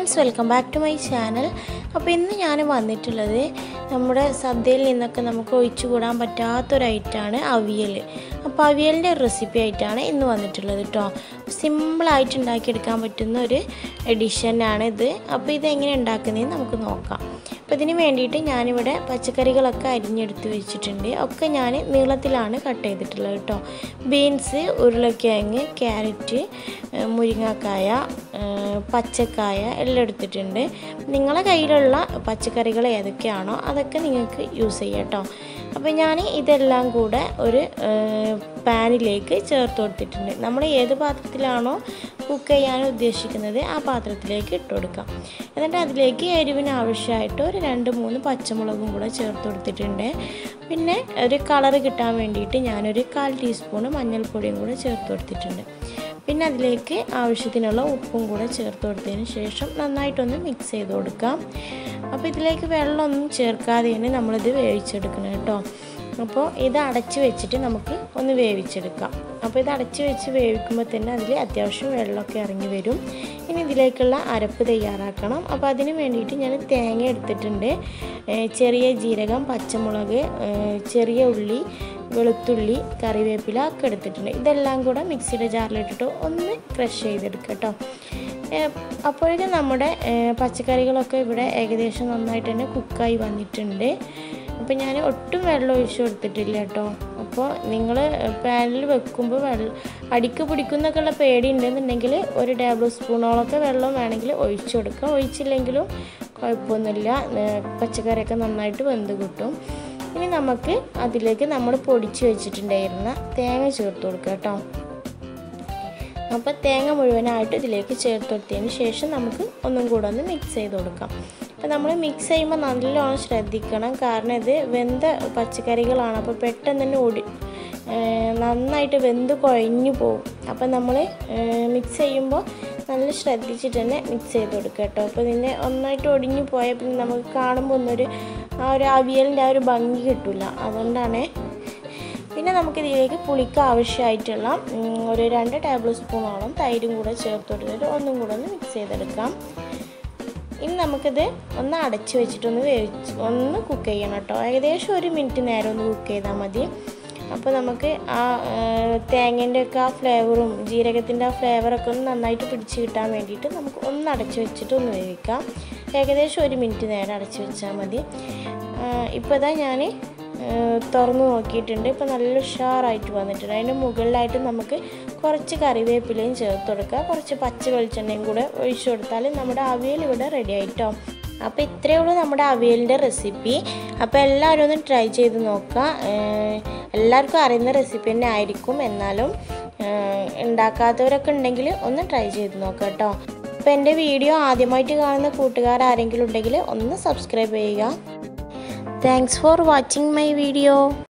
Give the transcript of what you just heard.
friends welcome back to my channel അപ്പോൾ ഇന്ന് ഞാൻ വന്നിട്ടുള്ളത് നമ്മുടെ സദ്യയിൽ നിന്നൊക്കെ നമുക്ക് ഒഴിച്ചുകൂടാൻ പറ്റാത്തൊരു ഐറ്റമാണ് അവിയൽ അപ്പോൾ അവിയലിൻ്റെ റെസിപ്പി ആയിട്ടാണ് ഇന്ന് വന്നിട്ടുള്ളത് കേട്ടോ സിമ്പിളായിട്ട് ഉണ്ടാക്കിയെടുക്കാൻ പറ്റുന്ന ഒരു ഡിഷനാണ് ഇത് അപ്പോൾ ഇത് എങ്ങനെ ഉണ്ടാക്കുന്നതെന്ന് നമുക്ക് നോക്കാം അപ്പോൾ ഇതിന് വേണ്ടിയിട്ട് ഞാനിവിടെ പച്ചക്കറികളൊക്കെ അരിഞ്ഞെടുത്ത് വെച്ചിട്ടുണ്ട് ഒക്കെ ഞാൻ നീളത്തിലാണ് കട്ട് ചെയ്തിട്ടുള്ളത് കേട്ടോ ബീൻസ് ഉരുളക്കിഴങ്ങ് ക്യാരറ്റ് ഏഹ് മുരിങ്ങക്കായ ഏഹ് പച്ചക്കായ എല്ലാം എടുത്തിട്ടുണ്ട് നിങ്ങളെ കയ്യിലുള്ള പച്ചക്കറികൾ ഏതൊക്കെയാണോ അതൊക്കെ നിങ്ങൾക്ക് യൂസ് ചെയ്യാം കേട്ടോ അപ്പോൾ ഞാൻ ഇതെല്ലാം കൂടെ ഒരു ഏഹ് പാനിലേക്ക് ചേർത്ത് കൊടുത്തിട്ടുണ്ട് നമ്മൾ ഏത് പാത്രത്തിലാണോ കുക്ക് ചെയ്യാൻ ഉദ്ദേശിക്കുന്നത് ആ പാത്രത്തിലേക്ക് ഇട്ട് കൊടുക്കാം എന്നിട്ട് അതിലേക്ക് എരിവിന് ആവശ്യമായിട്ട് ഒരു രണ്ട് മൂന്ന് പച്ചമുളകും കൂടെ ചേർത്ത് കൊടുത്തിട്ടുണ്ട് പിന്നെ ഒരു കളറ് കിട്ടാൻ വേണ്ടിയിട്ട് ഞാനൊരു കാൽ ടീസ്പൂണ് മഞ്ഞൾപ്പൊടിയും കൂടെ ചേർത്ത് കൊടുത്തിട്ടുണ്ട് പിന്നെ അതിലേക്ക് ആവശ്യത്തിനുള്ള ഉപ്പും കൂടെ ചേർത്ത് കൊടുത്തതിന് ശേഷം നന്നായിട്ടൊന്ന് മിക്സ് ചെയ്ത് കൊടുക്കാം അപ്പോൾ ഇതിലേക്ക് വെള്ളമൊന്നും ചേർക്കാതെയാണ് നമ്മളിത് വേവിച്ചെടുക്കണം കേട്ടോ അപ്പോൾ ഇത് അടച്ച് വെച്ചിട്ട് നമുക്ക് ഒന്ന് വേവിച്ചെടുക്കാം അപ്പോൾ ഇത് അടച്ച് വെച്ച് വേവിക്കുമ്പോൾ തന്നെ അതിൽ അത്യാവശ്യം വെള്ളമൊക്കെ ഇറങ്ങി വരും ഇനി ഇതിലേക്കുള്ള അരപ്പ് തയ്യാറാക്കണം അപ്പോൾ അതിന് വേണ്ടിയിട്ട് ഞാൻ തേങ്ങ എടുത്തിട്ടുണ്ട് ഏഹ് ചെറിയ ജീരകം പച്ചമുളക് ഏഹ് ചെറിയ ഉള്ളി വെളുത്തുള്ളി കറിവേപ്പില ഒക്കെ എടുത്തിട്ടുണ്ട് ഇതെല്ലാം കൂടെ മിക്സിയുടെ ജാറിലിട്ടിട്ട് ഒന്ന് ക്രഷ് ചെയ്തെടുക്കുക കേട്ടോ അപ്പോഴേക്കും നമ്മുടെ ഏഹ് പച്ചക്കറികളൊക്കെ ഇവിടെ ഏകദേശം നന്നായിട്ട് തന്നെ കുക്കായി വന്നിട്ടുണ്ട് അപ്പോൾ ഞാൻ ഒട്ടും വെള്ളം ഒഴിച്ചു കൊടുത്തിട്ടില്ല കേട്ടോ അപ്പോൾ നിങ്ങൾ പാനിൽ വെക്കുമ്പോൾ വെള്ളം അടിക്ക് പിടിക്കുന്നൊക്കെയുള്ള പേടി ഉണ്ടെന്നുണ്ടെങ്കിൽ ഒരു ടേബിൾ സ്പൂണോളൊക്കെ വെള്ളം വേണമെങ്കിൽ ഒഴിച്ചു കൊടുക്കുക ഒഴിച്ചില്ലെങ്കിലും കുഴപ്പമൊന്നുമില്ല ഏഹ് പച്ചക്കറിയൊക്കെ നന്നായിട്ട് വെന്ത് കിട്ടും ഇനി നമുക്ക് അതിലേക്ക് നമ്മൾ പൊടിച്ച് വെച്ചിട്ടുണ്ടായിരുന്ന തേങ്ങ ചേർത്ത് കൊടുക്കുക കേട്ടോ അപ്പോൾ തേങ്ങ മുഴുവനായിട്ട് ഇതിലേക്ക് ചേർത്ത് കൊടുത്തതിന് ശേഷം നമുക്ക് ഒന്നും കൂടെ ഒന്ന് മിക്സ് ചെയ്ത് കൊടുക്കാം അപ്പോൾ നമ്മൾ മിക്സ് ചെയ്യുമ്പോൾ നല്ലോണം ശ്രദ്ധിക്കണം കാരണം ഇത് വെന്ത പച്ചക്കറികളാണ് അപ്പോൾ പെട്ടെന്ന് തന്നെ ഒടി നന്നായിട്ട് വെന്ത് കുഴഞ്ഞു പോകും അപ്പോൾ നമ്മൾ മിക്സ് ചെയ്യുമ്പോൾ നല്ല ശ്രദ്ധിച്ചിട്ട് തന്നെ മിക്സ് ചെയ്ത് കൊടുക്കുക കേട്ടോ അപ്പോൾ ഇതിൻ്റെ ഒന്നായിട്ട് ഒടിഞ്ഞു പോയാൽ പിന്നെ നമുക്ക് കാണുമ്പോൾ ഒന്നൊരു ആ ഒരു അവിയലിൻ്റെ ആ ഒരു ഭംഗി കിട്ടില്ല അതുകൊണ്ടാണ് പിന്നെ നമുക്ക് ഇതിലേക്ക് പുളിക്ക് ആവശ്യമായിട്ടുള്ള ഒരു രണ്ട് ടേബിൾ സ്പൂണോളം തൈരും കൂടെ ചേർത്ത് കൊടുത്തിട്ട് ഒന്നും കൂടെ ഒന്ന് മിക്സ് ചെയ്തെടുക്കാം ഇനി നമുക്കിത് ഒന്ന് അടച്ച് വെച്ചിട്ടൊന്ന് വേവിച്ച് ഒന്ന് കുക്ക് ചെയ്യണം കേട്ടോ ഏകദേശം ഒരു മിനിറ്റ് നേരം ഒന്ന് കുക്ക് ചെയ്താൽ മതി അപ്പോൾ നമുക്ക് ആ തേങ്ങേൻ്റെ ഒക്കെ ആ ഫ്ലേവറും ജീരകത്തിൻ്റെ ആ ഫ്ലേവറൊക്കെ ഒന്ന് നന്നായിട്ട് പിടിച്ച് കിട്ടാൻ വേണ്ടിയിട്ട് നമുക്ക് ഒന്ന് അടച്ച് വെച്ചിട്ട് ഒന്ന് വേവിക്കാം ഏകദേശം ഒരു മിനിറ്റ് നേരം അടച്ച് വെച്ചാൽ മതി ഇപ്പോൾ ഇതാ ഞാൻ തുറന്ന് നോക്കിയിട്ടുണ്ട് ഇപ്പോൾ നല്ല ഉഷാറായിട്ട് വന്നിട്ടുണ്ട് അതിൻ്റെ മുകളിലായിട്ട് നമുക്ക് കുറച്ച് കറിവേപ്പിലയും ചേർത്ത് കൊടുക്കുക കുറച്ച് പച്ച വെളിച്ചെണ്ണയും കൂടെ ഒഴിച്ചു കൊടുത്താൽ നമ്മുടെ അവിയൽ ഇവിടെ റെഡി ആയിട്ടോ അപ്പോൾ ഇത്രയേ ഉള്ളൂ നമ്മുടെ അവിയലിൻ്റെ റെസിപ്പി അപ്പോൾ എല്ലാവരും ഒന്ന് ട്രൈ ചെയ്ത് നോക്കുക എല്ലാവർക്കും അറിയുന്ന റെസിപ്പി തന്നെ ആയിരിക്കും എന്നാലും ഉണ്ടാക്കാത്തവരൊക്കെ ഉണ്ടെങ്കിൽ ഒന്ന് ട്രൈ ചെയ്ത് നോക്കുക കേട്ടോ അപ്പോൾ എൻ്റെ വീഡിയോ ആദ്യമായിട്ട് കാണുന്ന കൂട്ടുകാർ ആരെങ്കിലും ഉണ്ടെങ്കിൽ ഒന്ന് സബ്സ്ക്രൈബ് ചെയ്യുക thanks for watching my video